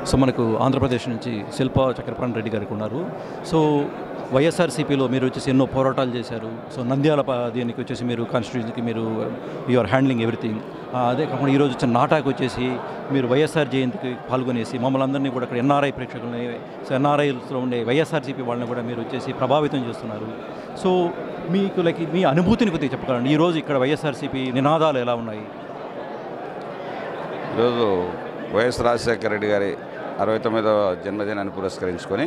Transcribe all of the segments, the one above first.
so మనకు ఆంధ్రప్రదేశ్ నుంచి శిల్పా చక్రపాణి రెడ్డి గారికి ఉన్నారు సో వైఎస్ఆర్సీపీలో మీరు వచ్చేసి ఎన్నో పోరాటాలు చేశారు సో నంద్యాల ప- దీనికి వచ్చేసి మీరు కాన్స్టిట్యూషన్కి మీరు యూఆర్ హ్యాండ్లింగ్ ఎవ్రీథింగ్ అదే కాకుండా ఈరోజు వచ్చిన నాటాకు వచ్చేసి మీరు వైఎస్ఆర్ జయంతికి పాల్గొనేసి మమ్మల్ని అందరినీ కూడా ఇక్కడ ఎన్ఆర్ఐ ప్రేక్షకులని సో ఎన్ఆర్ఐలో ఉండే వైఎస్ఆర్సీపీ వాళ్ళని కూడా మీరు వచ్చేసి ప్రభావితం చేస్తున్నారు సో మీకు లైక్ మీ అనుభూతిని కొద్దిగా చెప్పగలండి ఈరోజు ఇక్కడ వైఎస్ఆర్సీపీ నినాదాలు ఎలా ఉన్నాయి ఈరోజు వైఎస్ రాజశేఖర రెడ్డి గారి అరవై తొమ్మిదవ జన్మదినాన్ని పురస్కరించుకొని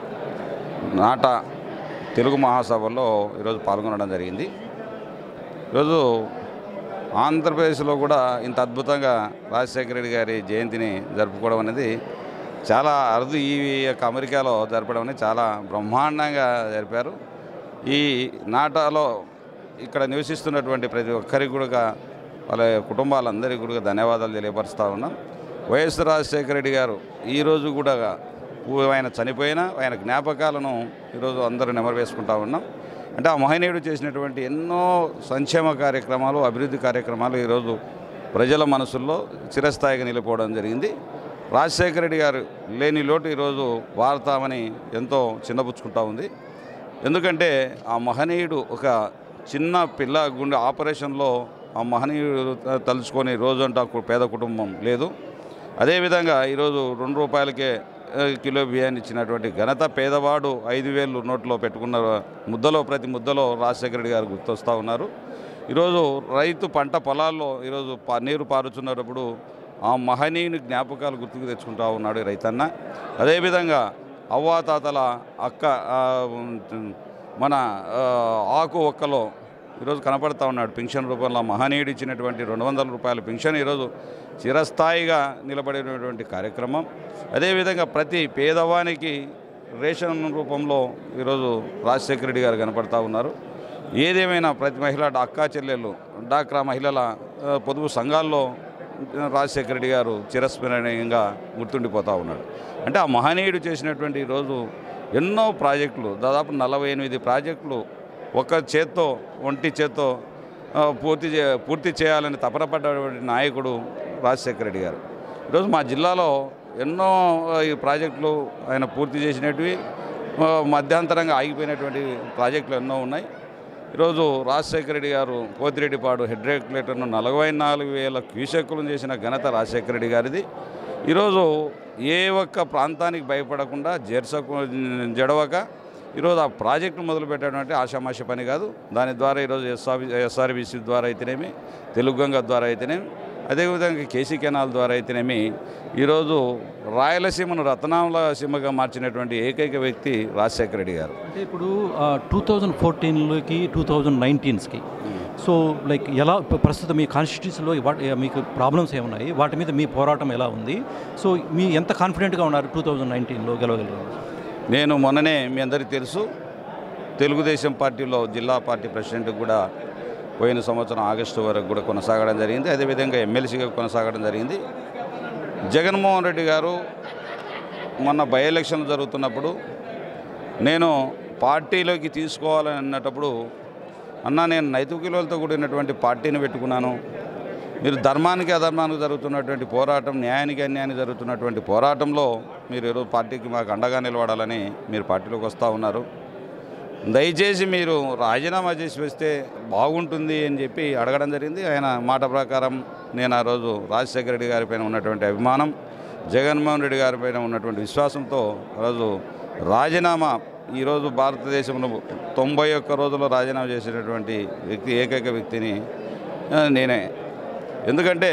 నాట తెలుగు మహాసభల్లో ఈరోజు పాల్గొనడం జరిగింది ఈరోజు ఆంధ్రప్రదేశ్లో కూడా ఇంత అద్భుతంగా రాజశేఖర రెడ్డి గారి జయంతిని జరుపుకోవడం అనేది చాలా అరుదు ఈ యొక్క అమెరికాలో జరపడం అనేది చాలా బ్రహ్మాండంగా జరిపారు ఈ నాటాలో ఇక్కడ నివసిస్తున్నటువంటి ప్రతి ఒక్కరికి కూడా వాళ్ళ కుటుంబాలందరికీ కూడా ధన్యవాదాలు తెలియపరుస్తూ ఉన్నాం వైఎస్ రాజశేఖర రెడ్డి గారు ఈరోజు కూడా ఆయన చనిపోయినా ఆయన జ్ఞాపకాలను ఈరోజు అందరూ నెమరు వేసుకుంటా ఉన్నాం అంటే ఆ మహనీయుడు చేసినటువంటి ఎన్నో సంక్షేమ కార్యక్రమాలు అభివృద్ధి కార్యక్రమాలు ఈరోజు ప్రజల మనసుల్లో చిరస్థాయిగా నిలిపోవడం జరిగింది రాజశేఖర రెడ్డి గారు లేని లోటు ఈరోజు వాడతామని ఎంతో చిన్నపుచ్చుకుంటా ఉంది ఎందుకంటే ఆ మహనీయుడు ఒక చిన్న పిల్ల గుండె ఆపరేషన్లో ఆ మహనీయుడు తలుచుకొని రోజంతా కు- పేద కుటుంబం లేదు అదేవిధంగా ఈరోజు రెండు రూపాయలకే ఆ, కిలో బియ్యాన్ని ఇచ్చినటువంటి ఘనత పేదవాడు ఐదు వేలు నోట్లో పెట్టుకున్న ముద్దలో ప్రతి ముద్దలో రాజశేఖర రెడ్డి గారు గుర్తొస్తూ ఉన్నారు ఈరోజు రైతు పంట పొలాల్లో ఈరోజు పా నీరు పారుచున్నప్పుడు ఆ మహనీయుని జ్ఞాపకాలు గుర్తుకు తెచ్చుకుంటా ఉన్నాడు ఈ రైతన్న అదేవిధంగా అవ్వాతాతల అక్క ఆ, మన ఆ, ఆకు ఒక్కలో ఈరోజు కనపడతా ఉన్నాడు పెన్షన్ రూపంలో మహనీయుడు ఇచ్చినటువంటి రెండు వందల రూపాయల పెన్షన్ ఈరోజు చిరస్థాయిగా నిలబడినటువంటి కార్యక్రమం అదేవిధంగా ప్రతి పేదవానికి రేషన్ రూపంలో ఈరోజు రాజశేఖర రెడ్డి గారు కనపడతా ఉన్నారు ఏదేమైనా ప్రతి మహిళ అక్కా చెల్లెళ్ళు డాక్రా మహిళల ఆ, పొదుపు సంఘాల్లో రాజశేఖర రెడ్డి గారు చిరస్మరణీయంగా గుర్తుండిపోతూ ఉన్నాడు అంటే ఆ మహనీయుడు చేసినటువంటి ఈరోజు ఎన్నో ప్రాజెక్టులు దాదాపు నలభై ఎనిమిది ప్రాజెక్టులు ఒక చేత్తో ఒంటి చేత్తో ఆ, పూర్తి చే పూర్తి చేయాలని తపన పడ్డటువంటి నాయకుడు రాజశేఖర రెడ్డి గారు ఈరోజు మా జిల్లాలో ఎన్నో ఆ, ఈ ప్రాజెక్టులు ఆయన పూర్తి చేసినటివి ఆ, మధ్యాంతరంగా ఆగిపోయినటువంటి ప్రాజెక్టులు ఎన్నో ఉన్నాయి ఈరోజు రాజశేఖర రెడ్డి గారు పోతిరెడ్డిపాడు హెడ్ రెగ్యులేటర్ను నలభై నాలుగు వేల క్యూసెక్కులను చేసిన ఘనత రాజశేఖర రెడ్డి గారిది ఈరోజు ఏ ఒక్క ప్రాంతానికి భయపడకుండా జెర్సకు జడవక ఈరోజు ఆ ప్రాజెక్టు మొదలు పెట్టడం అంటే ఆషామాషి పని కాదు దాని ద్వారా ఈరోజు ఎస్ఆర్ ఎస్ఆర్బీసీ ద్వారా అయితేనేమి తెలుగు గంగ ద్వారా అయితేనేమి అదేవిధంగా కేసీ కెనాల్ ద్వారా అయితేనేమి ఈరోజు రాయలసీమను రత్నాల సీమగా మార్చినటువంటి ఏకైక వ్యక్తి రాజశేఖర రెడ్డి గారు అంటే ఇప్పుడు టూ థౌజండ్ ఫోర్టీన్లోకి టూ థౌజండ్ నైన్టీన్స్కి సో లైక్ ఎలా ప్ర- ప్రస్తుతం మీ కాన్స్టిట్యూషన్లో వాటి మీకు ప్రాబ్లమ్స్ ఏమున్నాయి వాటి మీద మీ పోరాటం ఎలా ఉంది సో మీ ఎంత కాన్ఫిడెంట్గా ఉన్నారు టూ థౌజండ్ నైన్టీన్లో గెలవగలరు నేను మొన్ననే మీ అందరికీ తెలుసు తెలుగుదేశం పార్టీలో జిల్లా పార్టీ ప్రెసిడెంట్ కూడా పోయిన సంవత్సరం ఆగస్టు వరకు కూడా కొనసాగడం జరిగింది అదేవిధంగా ఎమ్మెల్సీగా కొనసాగడం జరిగింది జగన్మోహన్ రెడ్డి గారు మొన్న బై ఎలక్షన్ జరుగుతున్నప్పుడు నేను పార్టీలోకి తీసుకోవాలని అన్నటప్పుడు అన్న నేను నైతిక విలువలతో కూడినటువంటి పార్టీని పెట్టుకున్నాను మీరు ధర్మానికి అధర్మానికి జరుగుతున్నటువంటి పోరాటం న్యాయానికి అన్యాయానికి జరుగుతున్నటువంటి పోరాటంలో మీరు ఈరోజు పార్టీకి మాకు అండగా నిలబడాలని మీరు పార్టీలోకి వస్తూ ఉన్నారు దయచేసి మీరు రాజీనామా చేసి వస్తే బాగుంటుంది అని చెప్పి అడగడం జరిగింది ఆయన మాట ప్రకారం నేను ఆ రోజు రాజశేఖర రెడ్డి గారి పైన ఉన్నటువంటి అభిమానం జగన్మోహన్ రెడ్డి గారి పైన ఉన్నటువంటి విశ్వాసంతో ఆ రోజు రాజీనామా ఈరోజు భారతదేశంలో తొంభై ఒక్క రోజుల్లో రాజీనామా చేసినటువంటి వ్యక్తి ఏకైక వ్యక్తిని ఆ, నేనే ఎందుకంటే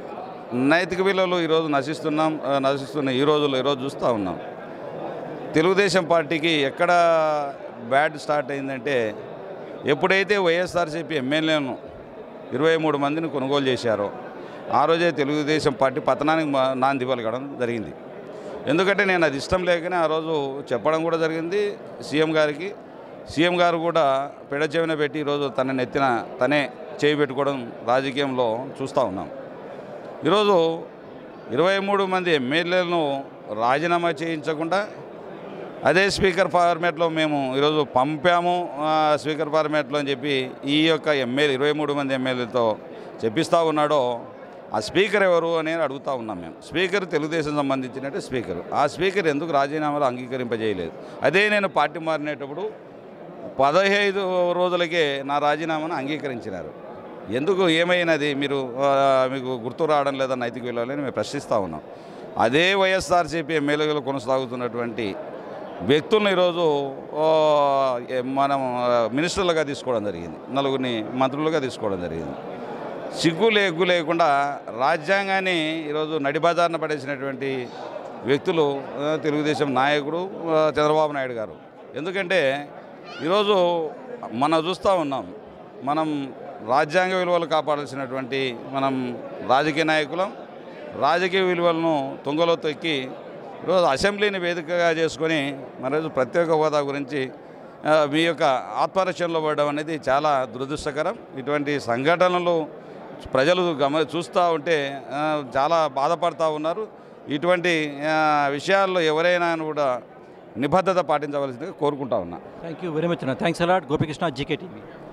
నైతిక విలువలు ఈరోజు నశిస్తున్నాం ఆ, నశిస్తున్న ఈ రోజుల్లో ఈరోజు చూస్తూ ఉన్నాం తెలుగుదేశం పార్టీకి ఎక్కడ బ్యాడ్ స్టార్ట్ అయిందంటే ఎప్పుడైతే వైఎస్ఆర్సీపీ ఎమ్మెల్యేలను ఇరవై మూడు మందిని కొనుగోలు చేశారో ఆ రోజే తెలుగుదేశం పార్టీ పతనానికి మా- నాంది పలకడం జరిగింది ఎందుకంటే నేను అది ఇష్టం లేకనే ఆ రోజు చెప్పడం కూడా జరిగింది సీఎం గారికి సీఎం గారు కూడా పెడచెవిన పెట్టి ఈరోజు తన నెత్తిన తనే చేయి పెట్టుకోవడం రాజకీయంలో చూస్తూ ఉన్నాం ఈరోజు ఇరవై మూడు మంది ఎమ్మెల్యేలను రాజీనామా చేయించకుండా అదే స్పీకర్ ఫార్మేట్లో మేము ఈరోజు పంపాము ఆ, స్పీకర్ ఫార్మేట్లో అని చెప్పి ఈ యొక్క ఎమ్మెల్యే ఇరవై మూడు మంది ఎమ్మెల్యేలతో చెప్పిస్తూ ఉన్నాడో ఆ స్పీకర్ ఎవరు అని అడుగుతా ఉన్నాం మేము స్పీకర్ తెలుగుదేశం సంబంధించినట్టు స్పీకర్ ఆ స్పీకర్ ఎందుకు రాజీనామాలు అంగీకరింపజేయలేదు అదే నేను పార్టీ మారినేటప్పుడు పదహైదు రోజులకే నా రాజీనామాను అంగీకరించినారు ఎందుకు ఏమైనది మీరు ఆ, మీకు గుర్తు రావడం లేదా నైతిక విలువలని మేము ప్రశ్నిస్తూ ఉన్నాం అదే వైఎస్ఆర్సీపీ ఎమ్మెల్యేలు కొనసాగుతున్నటువంటి వ్యక్తులను ఈరోజు ఆ, ఏ- మనం ఆ, మినిస్టర్లుగా తీసుకోవడం జరిగింది నలుగురిని మంత్రులుగా తీసుకోవడం జరిగింది సిగ్గు లేగ్గు లేకుండా రాజ్యాంగాన్ని ఈరోజు నడిబజార్న పడేసినటువంటి వ్యక్తులు ఆ, తెలుగుదేశం నాయకుడు ఆ, చంద్రబాబు నాయుడు గారు ఎందుకంటే ఈరోజు మనం చూస్తూ ఉన్నాం మనం రాజ్యాంగ విలువలు కాపాడాల్సినటువంటి మనం రాజకీయ నాయకులం రాజకీయ విలువలను తుంగలో తొక్కి ఈరోజు అసెంబ్లీని వేదికగా చేసుకొని మరోజు ప్రత్యేక హోదా గురించి ఆ, మీ యొక్క ఆత్మరక్షణలో పడడం అనేది చాలా దురదృష్టకరం ఇటువంటి సంఘటనలు ప్రజలు గమ చూస్తూ ఉంటే ఆ, చాలా బాధపడతా ఉన్నారు ఇటువంటి ఆ, విషయాల్లో ఎవరైనా కూడా నిబద్ధత పాటించవలసిందిగా కోరుకుంటా ఉన్నా థ్యాంక్ యూ వెరీ మచ్ అన్న thanks a lot Gopikrishna GK TV